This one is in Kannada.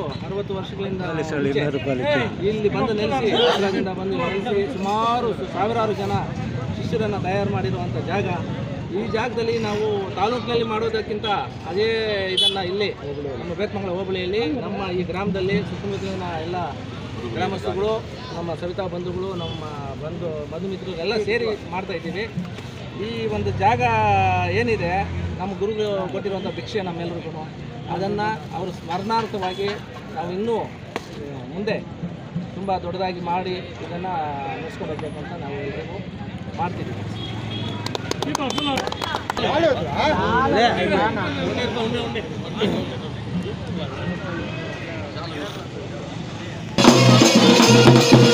ಅರವತ್ತು ವರ್ಷಗಳಿಂದ ಮುಂಚೆ ಇಲ್ಲಿ ಬಂದು ನೆಲೆಸಿ ಆಂಧ್ರದಿಂದ ಬಂದು ನೆಲೆಸಿ ಸುಮಾರು ಸಾವಿರಾರು ಜನ ಶಿಷ್ಯರನ್ನು ತಯಾರು ಮಾಡಿರುವಂಥ ಜಾಗ ಈ ಜಾಗದಲ್ಲಿ ನಾವು ತಾಲೂಕಿನಲ್ಲಿ ಮಾಡೋದಕ್ಕಿಂತ ಅದೇ ಇದನ್ನು ಇಲ್ಲಿ ನಮ್ಮ ಬೇತ್ಮಂಗಲ ಹೋಬಳಿಯಲ್ಲಿ ನಮ್ಮ ಈ ಗ್ರಾಮದಲ್ಲಿ ಸುತ್ತಮುತ್ತಲಿನ ಎಲ್ಲ ಗ್ರಾಮಸ್ಥರುಗಳು ನಮ್ಮ ಸವಿತಾ ಬಂಧುಗಳು ನಮ್ಮ ಬಂಧು ಮಧುಮಿತ್ರರು ಎಲ್ಲ ಸೇರಿ ಮಾಡ್ತಾ ಇದ್ದೀವಿ ಈ ಒಂದು ಜಾಗ ಏನಿದೆ ನಮ್ಮ ಗುರುಗಳು ಕೊಟ್ಟಿರುವಂಥ ಭಿಕ್ಷೆ ನಮ್ಮೆಲ್ಲರಿಗೂ ಅದನ್ನು ಅವರು ಸ್ಮರಣಾರ್ಥವಾಗಿ ನಾವು ಇನ್ನೂ ಆ, ಮುಂದೆ ತುಂಬ ದೊಡ್ಡದಾಗಿ ಮಾಡಿ ಇದನ್ನು ನಡೆಸ್ಕೊಂಡು ಹೋಗ್ಬೇಕು ಅಂತ ನಾವು ಎಲ್ರಿಗೂ ಮಾಡ್ತಿದ್ದೀವಿ ¡Vamos!